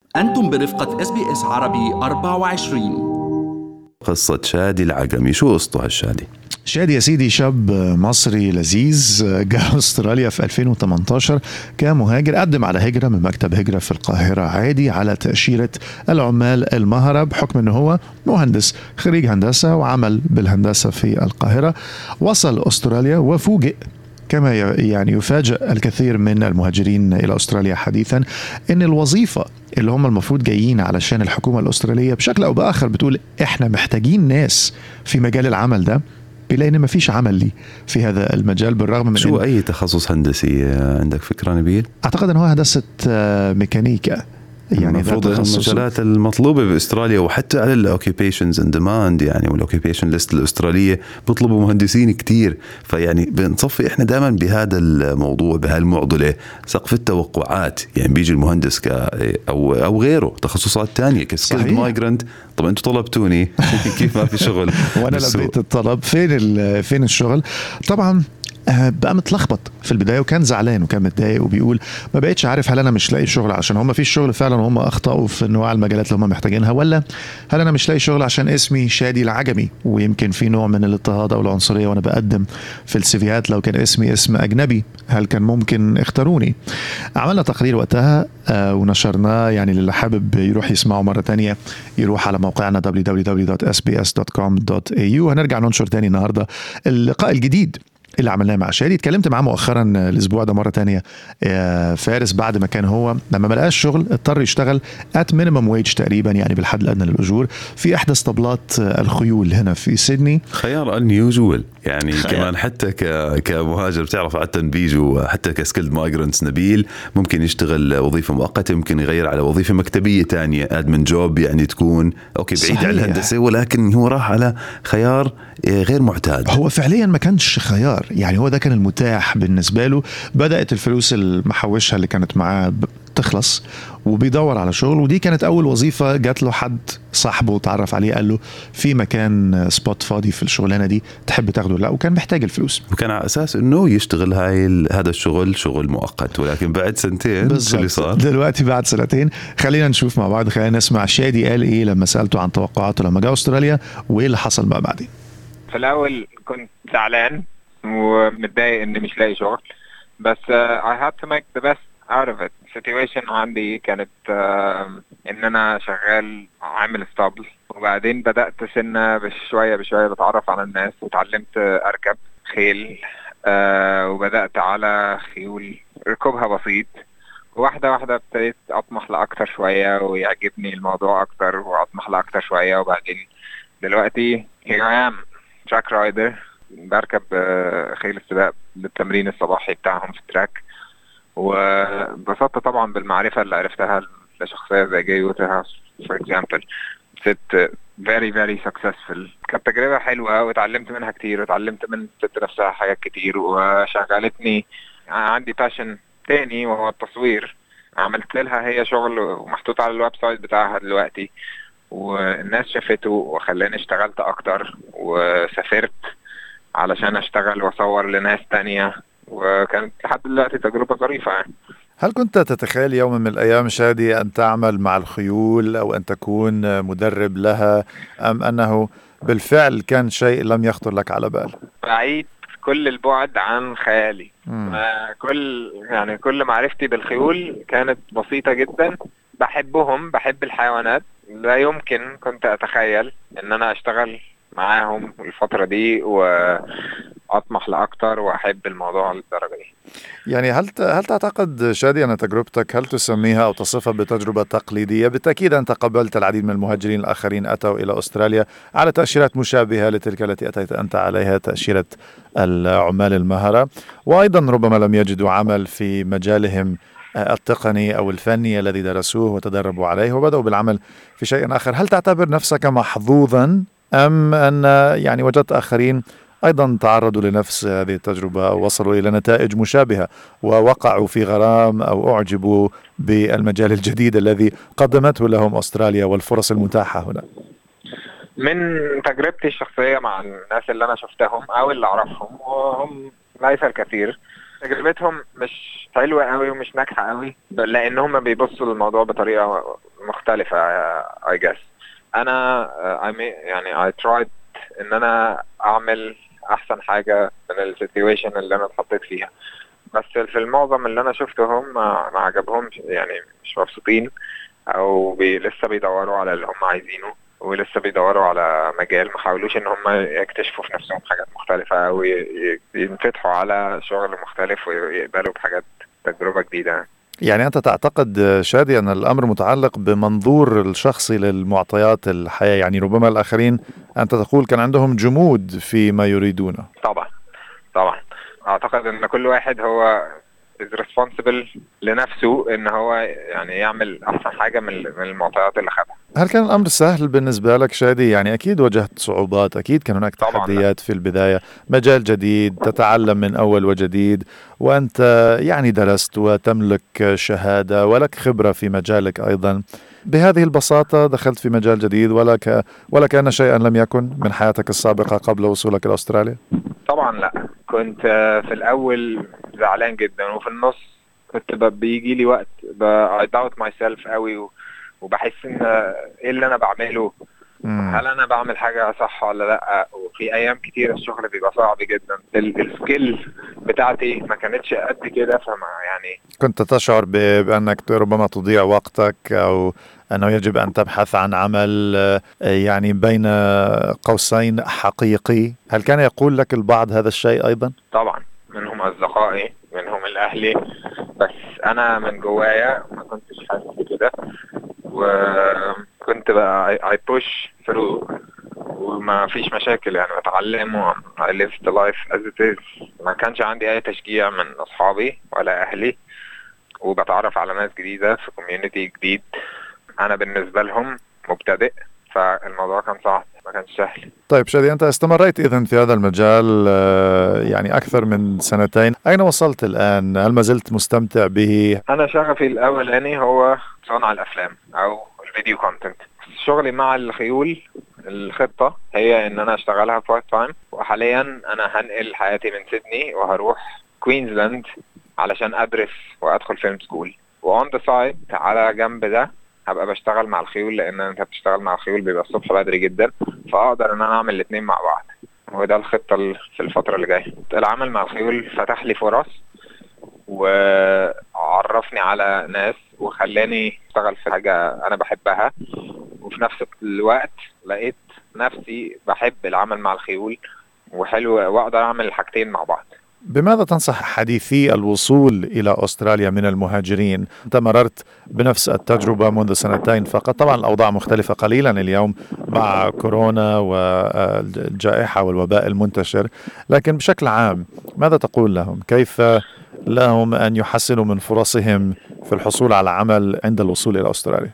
أنتم برفقة اس بي اس عربي 24 قصة شادي العقمي شو قصته هالشادي؟ شادي يا سيدي شاب مصري لذيذ جاء استراليا في 2018 كمهاجر قدم على هجرة من مكتب هجرة في القاهرة عادي على تأشيرة العمال المهرة بحكم انه هو مهندس خريج هندسة وعمل بالهندسة في القاهرة وصل استراليا وفوجئ كما يعني يفاجئ الكثير من المهاجرين الى استراليا حديثا ان الوظيفه اللي هم المفروض جايين علشان الحكومه الاستراليه بشكل او باخر بتقول احنا محتاجين ناس في مجال العمل ده بيلاقي ان مفيش عمل لي في هذا المجال بالرغم من شو إن اي تخصص هندسي عندك فكره نبيل؟ اعتقد ان هو هندسه آه، ميكانيكا يعني المفروض المجالات المطلوبه باستراليا وحتى على الاوكيبيشنز ان ديماند يعني والاوكيبيشن ليست الاستراليه بيطلبوا مهندسين كتير فيعني بنصفي احنا دائما بهذا الموضوع بهالمعضله سقف التوقعات يعني بيجي المهندس ك او او غيره تخصصات ثانيه كسكيلد مايجرنت طب انتم طلبتوني كيف ما في شغل وانا لبيت الطلب فين فين الشغل طبعا آه، بقى متلخبط في البدايه وكان زعلان وكان متضايق وبيقول ما بقتش عارف هل انا مش لاقي شغل عشان هم في الشغل فعلا هم اخطاوا في انواع المجالات اللي هم محتاجينها ولا هل انا مش لاقي شغل عشان اسمي شادي العجمي ويمكن في نوع من الاضطهاد او العنصريه وانا بقدم في السيفيات لو كان اسمي اسم اجنبي هل كان ممكن اختاروني عملنا تقرير وقتها آه، ونشرناه يعني للي حابب يروح يسمعه مره تانية يروح على موقعنا www.sbs.com.au هنرجع ننشر تاني النهارده اللقاء الجديد اللي عملناه مع شادي اتكلمت معاه مؤخرا الاسبوع ده مره تانية فارس بعد ما كان هو لما ما لقاش شغل اضطر يشتغل ات مينيمم ويج تقريبا يعني بالحد الادنى للاجور في احدى اسطبلات الخيول هنا في سيدني خيار انيوجوال يعني خيار. كمان حتى كمهاجر بتعرف عاده بيجوا حتى كسكيلد مايجرنتس نبيل ممكن يشتغل وظيفه مؤقته ممكن يغير على وظيفه مكتبيه تانية ادمن جوب يعني تكون اوكي بعيد عن الهندسه ولكن هو راح على خيار غير معتاد هو فعليا ما كانش خيار يعني هو ده كان المتاح بالنسبه له بدات الفلوس المحوشها اللي كانت معاه تخلص وبيدور على شغل ودي كانت اول وظيفه جات له حد صاحبه تعرف عليه قال له في مكان سبوت فاضي في الشغلانه دي تحب تاخده لا وكان محتاج الفلوس وكان على اساس انه يشتغل هاي هذا الشغل شغل مؤقت ولكن بعد سنتين شو اللي صار دلوقتي بعد سنتين خلينا نشوف مع بعض خلينا نسمع شادي قال ايه لما سالته عن توقعاته لما جاء استراليا وايه اللي حصل بقى بعدين في الاول كنت زعلان ومتضايق اني مش لاقي شغل بس uh, I had to make the best out of it situation عندي كانت uh, ان انا شغال عامل اسطبل وبعدين بدأت سنة بشوية بشوية بتعرف على الناس وتعلمت اركب خيل uh, وبدأت على خيول ركوبها بسيط واحدة واحدة ابتديت أطمح لأكتر شوية ويعجبني الموضوع أكتر وأطمح لأكتر شوية وبعدين دلوقتي here I am تراك رايدر بركب خيل السباق للتمرين الصباحي بتاعهم في التراك وبسطت طبعا بالمعرفة اللي عرفتها لشخصية زي جاي ووترهاوس فور اكزامبل ست فيري فيري سكسسفul كانت تجربة حلوة واتعلمت منها كتير واتعلمت من الست نفسها حاجات كتير وشغلتني عندي باشن تاني وهو التصوير عملت لها هي شغل ومحطوط على الويب سايت بتاعها دلوقتي والناس شافته وخلاني اشتغلت اكتر وسافرت علشان اشتغل واصور لناس تانية وكانت لحد دلوقتي تجربة ظريفة يعني هل كنت تتخيل يوما من الايام شادي ان تعمل مع الخيول او ان تكون مدرب لها ام انه بالفعل كان شيء لم يخطر لك على بال؟ بعيد كل البعد عن خيالي كل يعني كل معرفتي بالخيول كانت بسيطة جدا بحبهم بحب الحيوانات لا يمكن كنت اتخيل ان انا اشتغل معاهم الفترة دي واطمح لاكتر واحب الموضوع للدرجة دي يعني هل هل تعتقد شادي ان تجربتك هل تسميها او تصفها بتجربه تقليديه؟ بالتاكيد انت قابلت العديد من المهاجرين الاخرين اتوا الى استراليا على تاشيرات مشابهه لتلك التي اتيت انت عليها تاشيره العمال المهره، وايضا ربما لم يجدوا عمل في مجالهم التقني او الفني الذي درسوه وتدربوا عليه وبداوا بالعمل في شيء اخر، هل تعتبر نفسك محظوظا ام ان يعني وجدت اخرين ايضا تعرضوا لنفس هذه التجربه او وصلوا الى نتائج مشابهه ووقعوا في غرام او اعجبوا بالمجال الجديد الذي قدمته لهم استراليا والفرص المتاحه هنا؟ من تجربتي الشخصيه مع الناس اللي انا شفتهم او اللي اعرفهم وهم ليس الكثير تجربتهم مش حلوه قوي ومش ناجحه قوي لان هم بيبصوا للموضوع بطريقه مختلفه اي جاس انا uh, يعني I tried ان انا اعمل احسن حاجه من السيتويشن اللي انا اتحطيت فيها بس في المعظم اللي انا شفتهم ما, ما عجبهمش يعني مش مبسوطين او بي لسه بيدوروا على اللي هم عايزينه ولسه بيدوروا على مجال ما حاولوش ان هم يكتشفوا في نفسهم حاجات مختلفة او ينفتحوا على شغل مختلف ويقبلوا بحاجات تجربة جديدة يعني أنت تعتقد شادي أن الأمر متعلق بمنظور الشخصي للمعطيات الحياة يعني ربما الآخرين أنت تقول كان عندهم جمود فيما يريدونه طبعا طبعا أعتقد أن كل واحد هو is responsible لنفسه ان هو يعني يعمل احسن حاجه من المعطيات اللي خدها هل كان الامر سهل بالنسبه لك شادي يعني اكيد واجهت صعوبات اكيد كان هناك تحديات في البدايه مجال جديد تتعلم من اول وجديد وانت يعني درست وتملك شهاده ولك خبره في مجالك ايضا بهذه البساطه دخلت في مجال جديد ولا ك... ولا كان شيئا لم يكن من حياتك السابقه قبل وصولك الى استراليا طبعا لا كنت في الاول زعلان جدا وفي النص كنت بيجي لي وقت I doubt myself قوي وبحس ان ايه اللي انا بعمله هل انا بعمل حاجه صح ولا لا وفي ايام كتير الشغل بيبقى صعب جدا السكيل بتاعتي ما كانتش قد كده فما يعني كنت تشعر بانك ربما تضيع وقتك او انه يجب ان تبحث عن عمل يعني بين قوسين حقيقي هل كان يقول لك البعض هذا الشيء ايضا طبعا منهم اصدقائي منهم الاهلي بس انا من جوايا ما كنتش حاسس بكده وكنت بقى I push through وما فيش مشاكل يعني بتعلم و I live the life as it is ما كانش عندي اي تشجيع من اصحابي ولا اهلي وبتعرف على ناس جديدة في كوميونتي جديد انا بالنسبة لهم مبتدئ فالموضوع كان صعب ما كانش سهل طيب شادي انت استمريت اذا في هذا المجال يعني اكثر من سنتين اين وصلت الان هل ما زلت مستمتع به انا شغفي الاولاني هو صنع الافلام او الفيديو كونتنت شغلي مع الخيول الخطة هي ان انا اشتغلها بارت تايم وحاليا انا هنقل حياتي من سيدني وهروح كوينزلاند علشان ادرس وادخل فيلم سكول وأون ذا سايد على جنب ده هبقى بشتغل مع الخيول لان انت بتشتغل مع الخيول بيبقى الصبح بدري جدا فاقدر ان انا اعمل الاثنين مع بعض وده الخطه في الفتره اللي جايه العمل مع الخيول فتح لي فرص وعرفني على ناس وخلاني اشتغل في حاجه انا بحبها وفي نفس الوقت لقيت نفسي بحب العمل مع الخيول وحلو واقدر اعمل الحاجتين مع بعض بماذا تنصح حديثي الوصول إلى أستراليا من المهاجرين؟ أنت مررت بنفس التجربة منذ سنتين فقط طبعا الأوضاع مختلفة قليلا اليوم مع كورونا والجائحة والوباء المنتشر لكن بشكل عام ماذا تقول لهم؟ كيف لهم أن يحسنوا من فرصهم في الحصول على عمل عند الوصول إلى أستراليا؟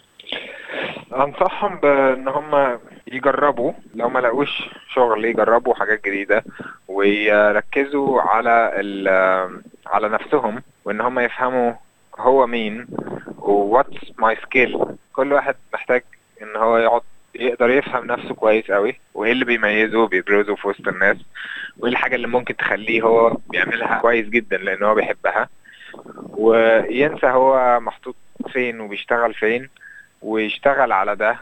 أنصحهم بأن هم يجربوا لو ما لقوش شغل يجربوا حاجات جديدة ويركزوا على على نفسهم وان هم يفهموا هو مين واتس ماي سكيل كل واحد محتاج ان هو يقعد يقدر يفهم نفسه كويس قوي وايه اللي بيميزه وبيبرزه في وسط الناس وايه الحاجة اللي ممكن تخليه هو بيعملها كويس جدا لان هو بيحبها وينسى هو محطوط فين وبيشتغل فين ويشتغل على ده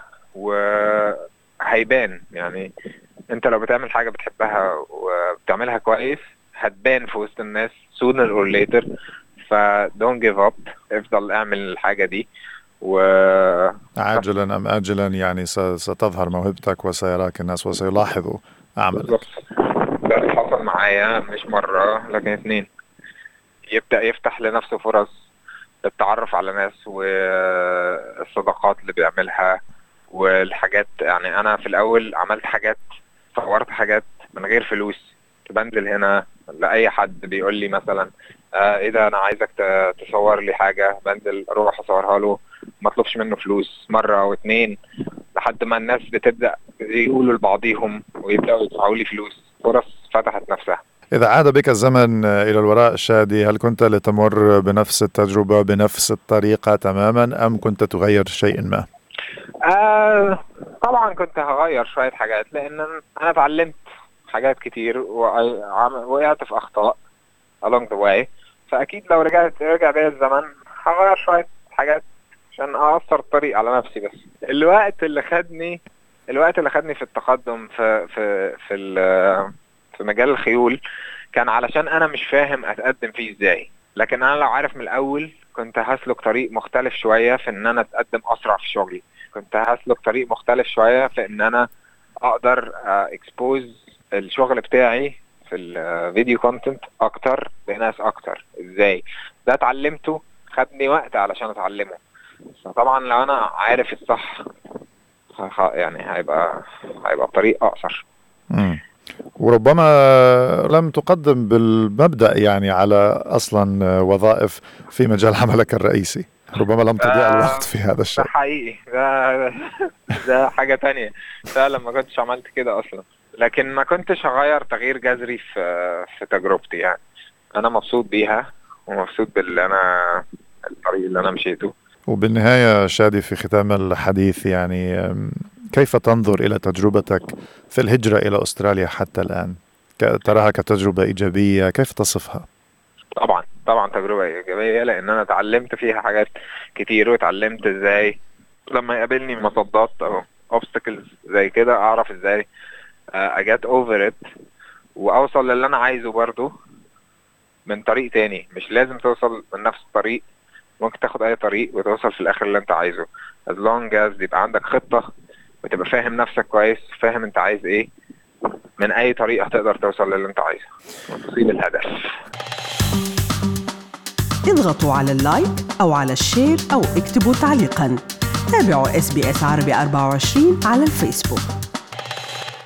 وهيبان يعني انت لو بتعمل حاجة بتحبها وبتعملها كويس هتبان في وسط الناس sooner or later ف don't give up افضل اعمل الحاجة دي و عاجلا ام اجلا يعني ستظهر موهبتك وسيراك الناس وسيلاحظوا عملك ده اللي حصل معايا مش مرة لكن اثنين يبدأ يفتح لنفسه فرص التعرف على ناس والصداقات اللي بيعملها والحاجات يعني انا في الاول عملت حاجات صورت حاجات من غير فلوس بنزل هنا لاي حد بيقول لي مثلا آه ايه ده انا عايزك تصور لي حاجه بنزل اروح اصورها له ما اطلبش منه فلوس مره او اتنين لحد ما الناس بتبدا يقولوا لبعضيهم ويبداوا يدفعوا لي فلوس فرص فتحت نفسها إذا عاد بك الزمن إلى الوراء شادي هل كنت لتمر بنفس التجربة بنفس الطريقة تماما أم كنت تغير شيء ما؟ آه طبعا كنت هغير شوية حاجات لأن أنا اتعلمت حاجات كتير وقعت في أخطاء along the way فاكيد لو رجعت رجع بيا الزمن هغير شويه حاجات عشان اقصر الطريق على نفسي بس الوقت اللي خدني الوقت اللي خدني في التقدم في في في ال- في مجال الخيول كان علشان انا مش فاهم اتقدم فيه ازاي لكن انا لو عارف من الاول كنت هسلك طريق مختلف شويه في ان انا اتقدم اسرع في شغلي كنت هسلك طريق مختلف شويه في ان انا اقدر اكسبوز الشغل بتاعي في الفيديو كونتنت اكتر لناس اكتر ازاي ده اتعلمته خدني وقت علشان اتعلمه فطبعا لو انا عارف الصح ه- ه- يعني هيبقى هيبقى الطريق اقصر مم. وربما لم تقدم بالمبدأ يعني على أصلا وظائف في مجال عملك الرئيسي ربما لم تضيع آه، الوقت في هذا ده الشيء حقيقي ده ده حاجة تانية فعلا ما كنتش عملت كده أصلا لكن ما كنتش هغير تغيير جذري في في تجربتي يعني أنا مبسوط بيها ومبسوط باللي أنا الطريق اللي أنا مشيته وبالنهاية شادي في ختام الحديث يعني أم، كيف تنظر إلى تجربتك في الهجرة إلى أستراليا حتى الآن ك- تراها كتجربة إيجابية كيف تصفها طبعا طبعا تجربة إيجابية لأن أنا اتعلمت فيها حاجات كتير واتعلمت إزاي لما يقابلني مصدات أو obstacles زي كده أعرف إزاي أجات أوفر إت وأوصل للي أنا عايزه برضو من طريق تاني مش لازم توصل من نفس الطريق ممكن تاخد أي طريق وتوصل في الآخر اللي أنت عايزه as long as يبقى عندك خطة وتبقى فاهم نفسك كويس فاهم أنت عايز إيه من أي طريقة هتقدر توصل للي أنت عايزه وتصيب الهدف اضغطوا على اللايك أو على الشير أو اكتبوا تعليقاً تابعوا SBS عربي 24 على الفيسبوك